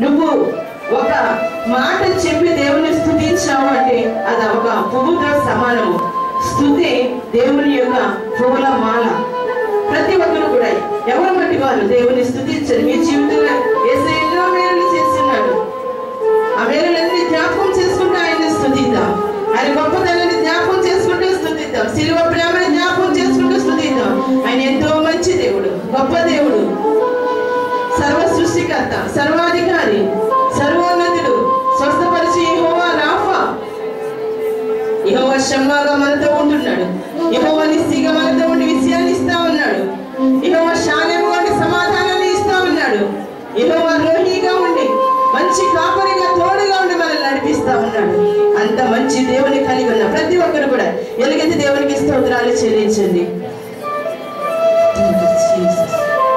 నువ్వు ఒక మాట చెప్పి దేవుని స్థుతించావు అంటే అది ఒక పువ్వుతో సమానము స్థుతి దేవుని యొక్క పువ్వుల మాల ప్రతి ఒక్కరు కూడా ఎవరు బట్టి వారు దేవుని స్థుతించరు మీ జీవితంలో ఏసై ఎన్నో మేలు చేస్తున్నాడు ఆ మేలులన్నీ జ్ఞాపకం చేసుకుంటూ ఆయన్ని స్థుతిద్దాం ఆయన గొప్పతనాన్ని జ్ఞాపకం చేసుకుంటూ స్థుతిద్దాం శిలువ ప్రేమని జ్ఞాపకం చేసుకుంటూ స్థుతిద్దాం ఆయన ఎంతో మంచి దేవుడు గొప్ప దేవుడు సర్వ సృష్టికర్త సర్వాధికారి సర్వోన్నతుడు స్వస్థపరిచి యెహోవా రాఫా యెహోవా షమ్మాగా మనతో ఉంటున్నాడు యెహోవా నిస్సిగా మనతో ఉండి విషయాన్ని ఇస్తా ఉన్నాడు యెహోవా శాలేము వంటి సమాధానాన్ని ఇస్తా ఉన్నాడు యెహోవా రోహిగా ఉండి మంచి కాపరిగా తోడుగా ఉండి మనల్ని నడిపిస్తా ఉన్నాడు అంత మంచి దేవుని కలిగి ఉన్న ప్రతి ఒక్కరు కూడా ఎలుగెత్తి దేవునికి స్తోత్రాలు చెల్లించండి Thank you, Jesus.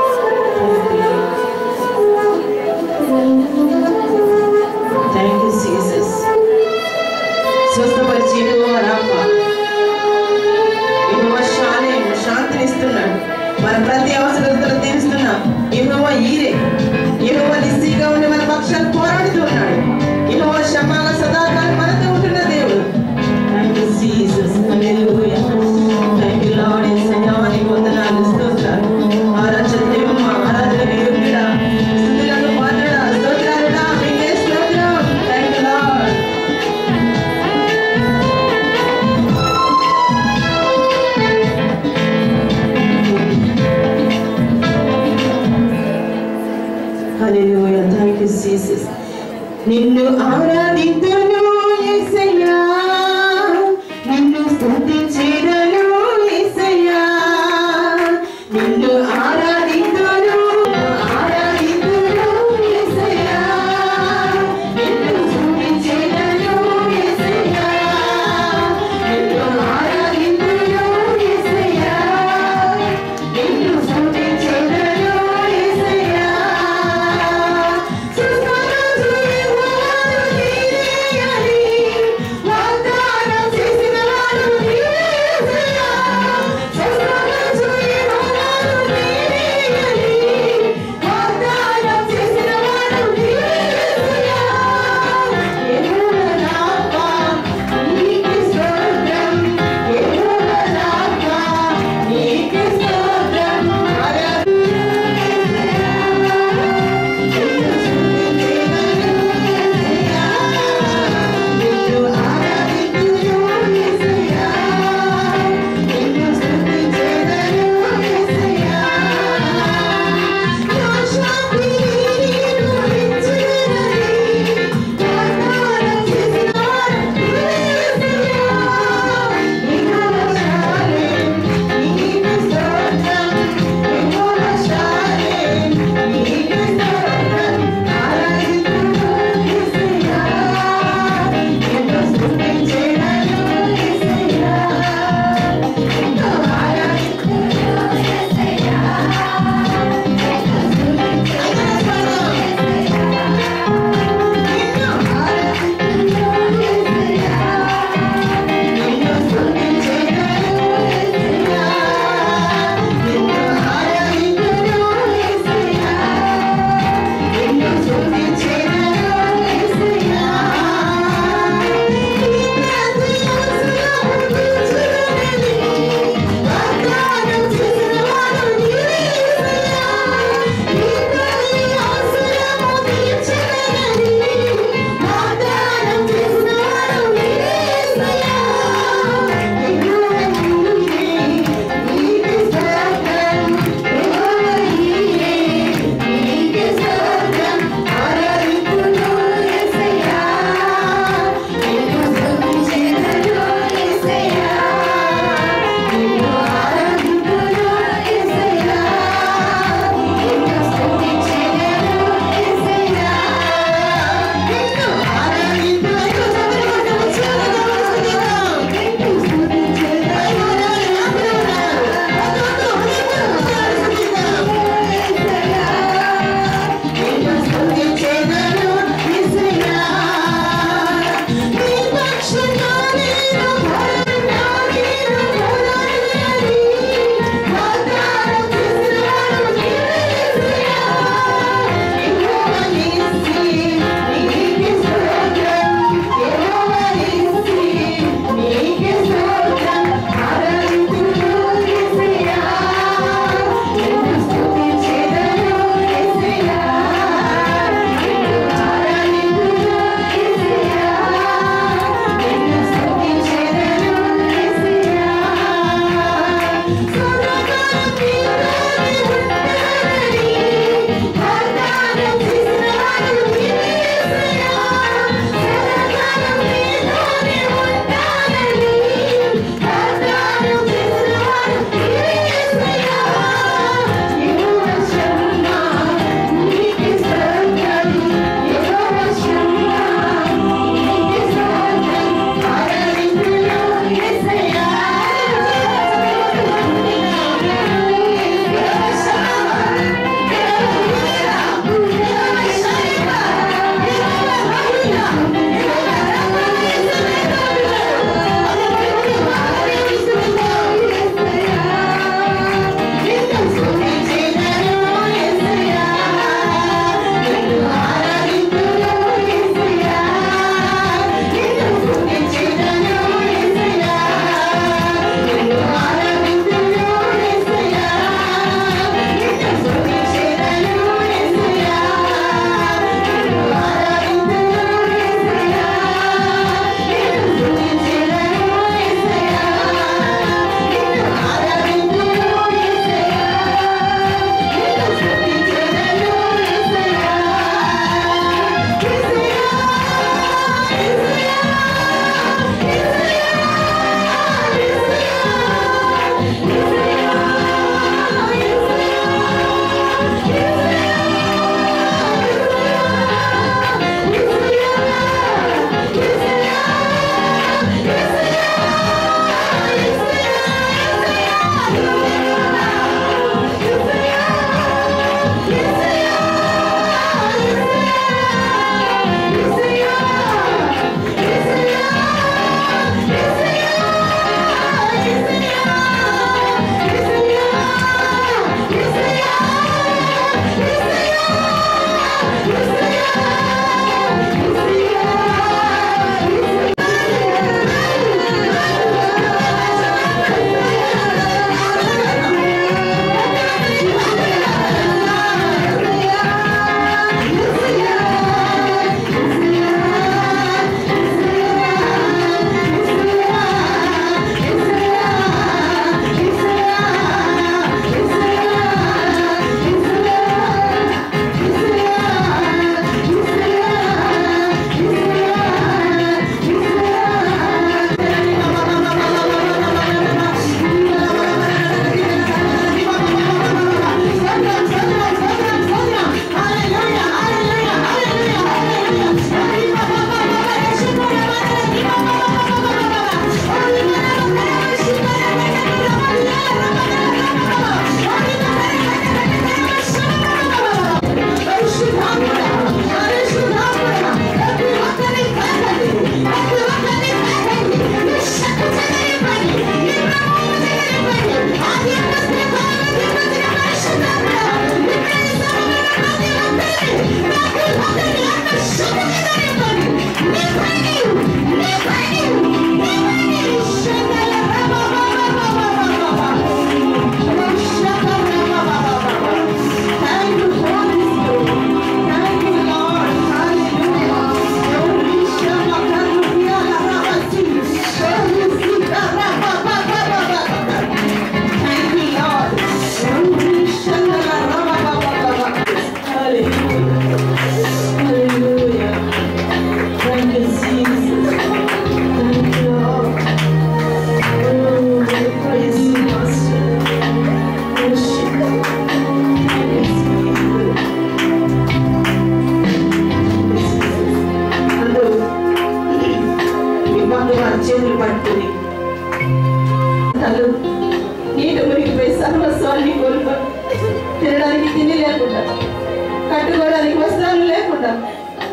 Thank you, Jesus. స్వస్థపరిచి యెహోవా రాఫా యెహోవా షాలేము శాంతినిస్తున్నాడు మన ప్రతి అవసరతలు తీరుస్తున్నాం యెహోవా ఈరే యెహోవా నిస్సీగా ఉండి మన పక్షాలు పోరాడుతూ ఉన్నాడు యెహోవా షమాగా సదాకాలం మనతో ఉంటున్న దేవుడు thank you Jesus hallelujah thank you Lord యేసయ్యా నీ వందనాలు స్తోత్రాలు ఆరాధన దేవమా ఆరాధన యోగ్యుడా స్తుతులకు పాత్రుడా స్తోత్రాలుడా మీకే స్తోత్రం thank you Lord hallelujah thank you Jesus నిన్ను ఆరాధింతును యేసయ్యా నిన్ను స్తుతించెదను యేసయ్యా నిన్ను ఆరాధింతును ఆరాధింతును యేసయ్యా నిన్ను స్తుతించెదను యేసయ్యా నిన్ను ఆరాధింతును యేసయ్యా నిన్ను స్తుతించెదను యేసయ్యా వాగ్దానం చేసిన వాడు నీవే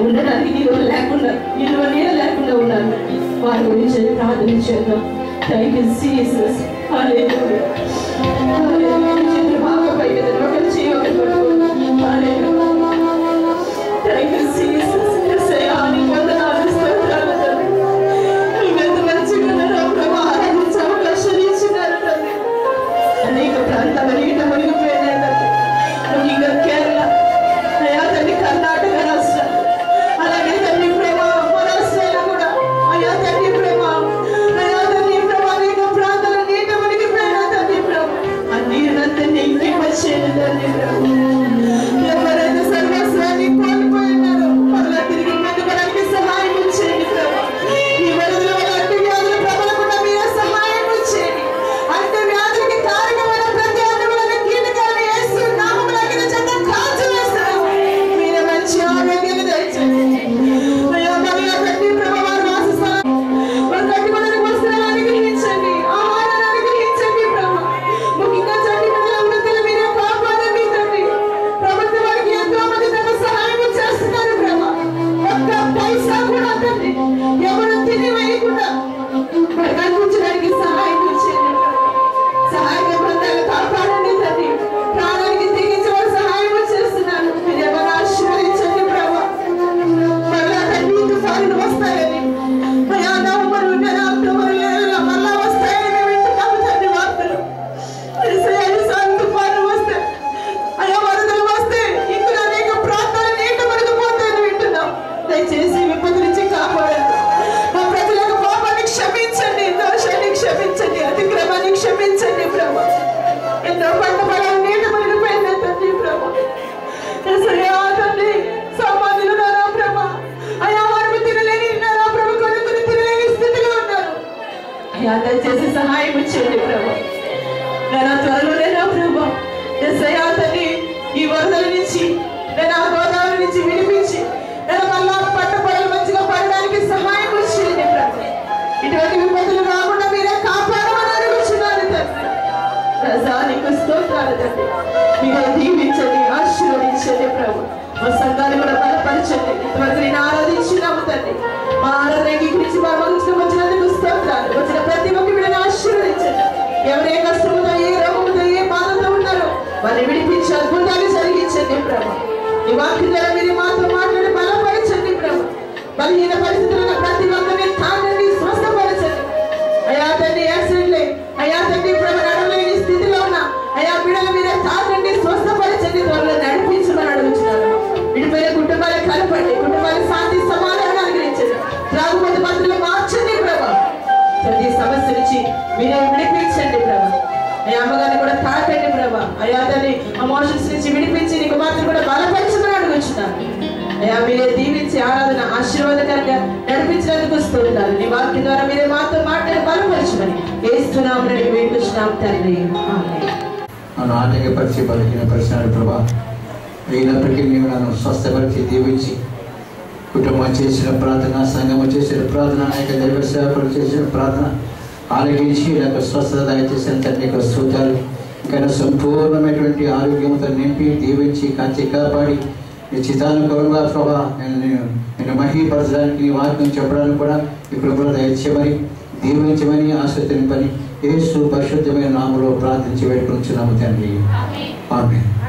ఉండడానికి నీళ్ళు లేకుండా ఇల్లు నీళ్ళు లేకుండా ఉన్నారు వారి గురించి ప్రార్థన చేద్దాం థ్యాంక్ యూ సీసస్ చేతులు బాగా పైకి ఎత్తండి. ఒకరి చేయి ఒకరి పట్టుకోండి. హల్లెలూయా. థ్యాంక్ యూ సీసస్ యేసయ్యా, నీకు వందనాలు స్తోత్రాలు తండ్రి. నువ్వెంత మంచిగా ఉన్నారో ప్రభు ఆరాధించే అవకాశం ఇచ్చినారు తండ్రి. అనేక ప్రాంతాల నీట మునిగిపోయినాయి తండ్రి. ముఖ్యంగా కేరళ అయ్యా తండ్రి కర్ణాటక రాష్ట్రం అలాగే తండ్రి ప్రేమ మహారాష్ట్రలో కూడా అయ్యా తండ్రి ప్రేమ అయ్యా తండ్రి ప్రేమ అనేక ప్రాంతాల నీట మునిగిపోయినా తండ్రి ప్రేమ ఆ నీరునంతా నీకి వచ్చేది తండ్రి ప్రేమ ఎవరైతే సర్వస్వాన్ని కోల్పోయినారో మరలా తిరిగి పొందుకోవడానికి సహాయం చేయండి ప్రభు ఈ వరదల వల్ల అంటు వ్యాధులు ప్రబలకుండా మీరే సహాయం చేయండి అంటు వ్యాధులకి కారణమైన ప్రతి అణువులను కీటకాలను యేసు నామములకిన చెత్త కాల్చి వేస్తున్నాము మీరే మంచి ఆరోగ్యాన్ని దయచేయండి అయ్యా మరలా తండ్రి ప్రభు వారు వాసస్థలం వారు కట్టుకోవడానికి వస్త్రాలు అనుగ్రహించండి ఆహారాన్ని అనుగ్రహించండి ప్రభు ముఖ్యంగా చండి ప్రజల వృత్తులు మీరే కాపాడండి తండ్రి ప్రభుత్వం వారికి ఎంతో మంది తమ సహాయం చేస్తున్నారు ప్రభు ఒక్క పైసా కూడా తండ్రి ఎవరు తిని వేయకుండా వారికి అందించడానికి సహాయం చేయండి సహాయ బృందాలు కాపాడండి తండ్రి ప్రాణానికి తెగించి వారు సహాయం చేస్తున్నారు మీరు ఎవరు ఆశీర్వదించండి ప్రభు మరలా తండ్రి తుఫానులు వస్తాయని అయ్యా నవంబర్ నెల అక్టోబర్ నెలలో మరలా వస్తాయని మేము వింటున్నాము తండ్రి వార్తలు యేసయ్య, ఎన్నిసార్లు తుఫానులు వస్తే అయ్యా వరదలు వస్తే ఇంకా అనేక ప్రాంతాలు నీట మునిగిపోతాయని వింటున్నాం దయచేసి విపత్తు నుంచి కాపాడండి మా ప్రజలకు పాపాన్ని క్షమించండి దోషాన్ని క్షమించండి అతిక్రమాన్ని క్షమించండి ప్రభు ఎంతో పంట పొలాలు నీట మునిగిపోయింది తండ్రి ప్రభు యేసయ్యా, తండ్రి సామాన్యులు ఉన్నారా ప్రభు అయ్యా వారు తినలేని ఉన్నారా ప్రభు కొనుక్కుని తినలేని స్థితిలో ఉన్నారు అయ్యా దయచేసి సహాయం చేయండి ప్రభు నేను త్వరలోనే నా ప్రభు ఎస్ఐయా తల్లి ఈ వరదల నుంచి నేను ఆ గోదావరి నుంచి విడిపించి నేను మళ్ళా పట్ట పొడలు మంచిగా పడడానికి సహాయం చేయండి ప్రభు ఇటువంటి విపత్తులు రాకుండా మీరే కాపాడమని అడుగుచున్నాను తండ్రి రజానికి స్తోత్రాలు తండ్రి మీరే దీవించండి ఆశీర్వదించండి ప్రభు మా సంఘాన్ని కూడా బలపరచండి ఇంతవరకు నేను ఆరాధించినాము తండ్రి మా ఆరాధనకి గురించి మా మనసుకు వచ్చినందుకు స్తోత్రాలు వచ్చిన ప్రతి ఒక్క బిడ్డను ఆశీర్వదించండి ఎవరే కష్టముతో ఏ రోగముతో ఏ బాధతో ఉన్నారో వారిని విడిపించి అద్భుతాలు జరిగించండి ప్రభు ఈ వాక్యం ద్వారా మీరు మాతో మాట్లాడి బలపరచండి ప్రభు బలహీన పరిస్థితుల్లో ప్రతి ఒక్కరిని తాకండి స్వస్థపరచండి అయా తండ్రి యాక్సిడెంట్లే అయా తండ్రి ప్రభు నడవలేని స్థితిలో ఉన్న అయా బిడ్డలు మీరే తాకండి స్వస్థపరచండి త్వరలో నడిపించమని అడుగుతున్నారు విడిపోయిన కుటుంబాలు కలపండి కుటుంబాల శాంతి సమాధానం అనుగ్రహించండి త్రాగుబోతు మంత్రులు మార్చండి ప్రభు ప్రతి సమస్య నుంచి మీరే విడిపించండి ప్రభు అయ్యా అమ్మగారిని కూడా తాకండి ప్రభు అయ్యా తల్లి ఎమోషన్స్ నుంచి విడిపించి నీకు మాత్రం కూడా బలపరచమని అడుగుచున్నాను అయ్యా మీరే దీవించి ఆరాధన ఆశీర్వాదకరంగా నడిపించినందుకు స్తోత్రాలు నీ వాక్యం ద్వారా మీరే మాతో మాట్లాడి బలపరచమని వేస్తున్నాం వేడుకుంటున్నాం తండ్రి ఆమేన్. నన్ను ఆటంకపరిచి బలహీనపరిచినాడు ప్రభా అయినప్పటికీ నీవు నన్ను స్వస్థపరిచి దీవించి కుటుంబం చేసిన ప్రార్థన సంఘము చేసిన ప్రార్థన అనేక దైవ సేవకులు చేసిన ప్రార్థన ఆలకించి నాకు స్వస్థత దయచేసిన తండ్రికి స్తోత్రాలు ఇంకా సంపూర్ణమైనటువంటి ఆరోగ్యంతో నింపి దీవించి కాచి కాపాడి నీ చితానుకూలంగా ప్రభా నేను నేను నేను మహీపరచడానికి నీ వాక్యం చెప్పడానికి కూడా ఇప్పుడు కూడా దయచేయమని దీవించమని ఆశ్రతింపని యేసు పరిశుద్ధమైన నామలో ప్రార్థించి వేడుకొంచున్నాము తండ్రి ఆమె